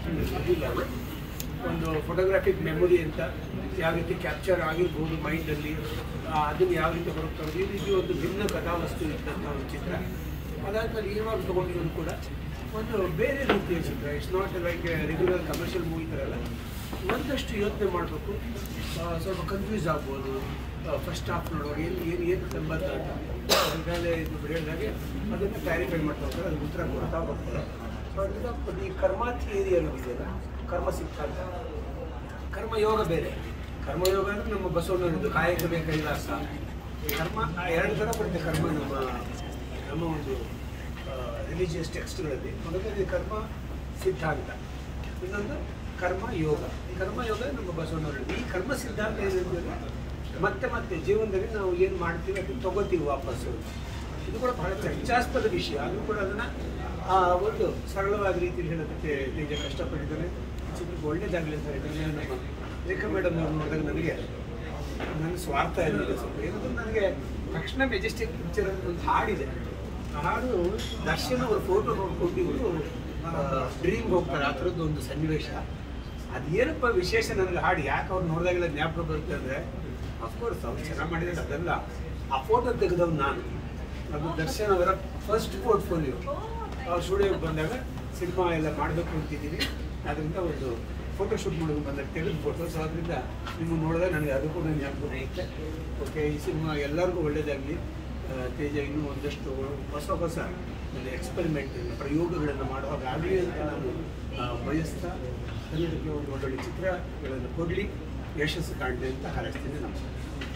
ಅಷ್ಟೊಂದು ಇದಿಲ್ಲ ಅದು ಒಂದು ಫೋಟೋಗ್ರಾಫಿಕ್ ಮೆಮೊರಿ ಅಂತ ಯಾವ ರೀತಿ ಕ್ಯಾಪ್ಚರ್ ಆಗಿರ್ಬೋದು ಮೈಂಡಲ್ಲಿ ಅದನ್ನು ಯಾವ ರೀತಿ ಹೊರಗೆ ತರೋದು ಈ ರೀತಿ ಒಂದು ಭಿನ್ನ ಕಥಾವಸ್ತು ಇದ್ದಂಥ ಒಂದು ಚಿತ್ರ ಅದಾದ್ಮೇಲೆ ಇವಾಗ ತೊಗೊಂಡಿರೋದು ಕೂಡ ಒಂದು ಬೇರೆ ರೀತಿಯ ಚಿತ್ರ it's not like regular commercial movie ಥರ ಅಲ್ಲ ಒಂದಷ್ಟು ಯೋಚನೆ ಮಾಡಬೇಕು ಸ್ವಲ್ಪ ಕನ್ಫ್ಯೂಸ್ ಆಗ್ಬೋದು ಫಸ್ಟ್ ಹಾಫ್ ನೋಡುವಾಗ ಏನು ಏನು ಏನು ಸಂಬಂಧ ಅಂತ ಈಗಾಗಲೇ ಇದು ಹೇಳಿದಾಗೆ ಅದನ್ನು ಕ್ಲಾರಿಫೈ ಮಾಡ್ತಾ ಹೋಗ್ತಾರೆ ಅದಕ್ಕೆ ಉತ್ತರ ಕೊಡ್ತಾ ಹೋಗ್ತಾರೆ ಸೊ ಅದರಿಂದ ಈ ಕರ್ಮ ಥಿಯರಿ ಅನ್ನೋದಿದೆಯಲ್ಲ ಕರ್ಮ ಸಿದ್ಧಾಂತ ಕರ್ಮಯೋಗ ಬೇರೆ ಕರ್ಮಯೋಗ ಅಂದ್ರೆ ನಮ್ಮ ಬಸವಣ್ಣನದು ಕಾಯಕವೇ ಕೈಲಾಸ ಕರ್ಮ ಆ ಎರಡು ಥರ ಬರುತ್ತೆ ಕರ್ಮ ನಮ್ಮ ನಮ್ಮ ಒಂದು ರಿಲಿಜಿಯಸ್ ಟೆಕ್ಸ್ಟ್ಗಳಲ್ಲಿ ಮೊದಲನೇದು ಕರ್ಮ ಸಿದ್ಧಾಂತ ಇನ್ನೊಂದು ಕರ್ಮ ಯೋಗ ಕರ್ಮ ಯೋಗ ನಮ್ಮ ಬಸವಣ್ಣವರು ಈ ಕರ್ಮ ಸಿದ್ಧಾಂತ ಏನಂತಂದ್ರೆ ಮತ್ತೆ ಮತ್ತೆ ಜೀವನದಲ್ಲಿ ನಾವು ಏನು ಮಾಡ್ತೀವಿ ಅದನ್ನು ತಗೋತೀವಿ ವಾಪಸ್ಸು ಇದು ಕೂಡ ಬಹಳ ಚರ್ಚಾಸ್ಪದ ವಿಷಯ ಆದರೂ ಕೂಡ ಅದನ್ನು ಆ ಒಂದು ಸರಳವಾದ ರೀತಿಯಲ್ಲಿ ಹೇಳೋದಕ್ಕೆ ನಿಜ ಕಷ್ಟಪಟ್ಟಿದ್ದಾರೆ ಚಿತ್ರಕ್ಕೆ ಒಳ್ಳೇದಾಗಲಿ ಅಂತ ಹೇಳಿದ್ರೆ ನಮ್ಮ ರೇಖಾ ಮೇಡಮ್ ಅವ್ರು ನೋಡಿದಾಗ ನನಗೆ ನನ್ನ ಸ್ವಾರ್ಥ ಇರಲಿಲ್ಲ ಸ್ವಲ್ಪ ಏನಂದ್ರೆ ನನಗೆ ತಕ್ಷಣ ಮೆಜೆಸ್ಟಿಕ್ ಪಿಕ್ಚರ್ ಅಂತ ಒಂದು ಹಾಡಿದೆ ಆ ಹಾಡು ದರ್ಶನ್ ಅವ್ರ ಫೋಟೋ ನೋಡ್ಕೊಂಡು ಇವರು ಡ್ರೀಮ್ ಹೋಗ್ತಾರೆ ಆ ಥರದ್ದು ಒಂದು ಸನ್ನಿವೇಶ ಅದೇನಪ್ಪ ವಿಶೇಷ ನನಗೆ ಹಾಡು ಯಾಕೆ ಅವ್ರು ನೋಡಿದಾಗೆಲ್ಲ ಜ್ಞಾಪಕ ಬರುತ್ತೆ ಅಂದರೆ ಅಫ್ಕೋರ್ಸ್ ಅವ್ರು ಚೆನ್ನಾಗಿ ಮಾಡಿದ್ರೆ ಅದಲ್ಲ ಆ ಫೋಟೋ ತೆಗೆದವ್ ನಾನು ಅದು ದರ್ಶನ್ ಅವರ ಫಸ್ಟ್ ಪೋರ್ಟ್ಫೋಲಿಯೋ ಅವ್ರು ಸ್ಟುಡಿಯೋಗೆ ಬಂದಾಗ ಸಿನಿಮಾ ಎಲ್ಲ ಮಾಡಬೇಕು ಅಂತಿದ್ದೀನಿ ಅದರಿಂದ ಒಂದು ಫೋಟೋ ಶೂಟ್ ಮಾಡೋದು ಬಂದಾಗ ತೆಗೆದ ಫೋಟೋ ಸೊ ಅದರಿಂದ ನಿಮ್ಮನ್ನು ನೋಡಿದಾಗ ನನಗೆ ಅದು ಕೂಡ ಜ್ಞಾಪಕ ಬರುತ್ತೆ ಓಕೆ ಈ ಸಿನಿಮಾ ಎಲ್ಲರಿಗೂ ಒಳ್ಳೆಯದಾಗಲಿ ತೇಜ ಇನ್ನೂ ಒಂದಷ್ಟು ಹೊಸ ಹೊಸ ಒಂದು ಎಕ್ಸ್ಪೆರಿಮೆಂಟ್ ಪ್ರಯೋಗಗಳನ್ನು ಮಾಡುವಾಗ ಆಗಲಿ ಅಂತ ನಾನು ಆ, ಬಯಸ್ತಾ ಕನ್ನಡಕ್ಕೆ ಒಂದು ಒಳ್ಳೊಳ್ಳೆ ಚಿತ್ರಗಳನ್ನು ಕೊಡಲಿ ಯಶಸ್ಸು ಕಾಣಲಿ ಅಂತ ಹಾರೈಸ್ತೀನಿ ನಮಸ್ಕಾರ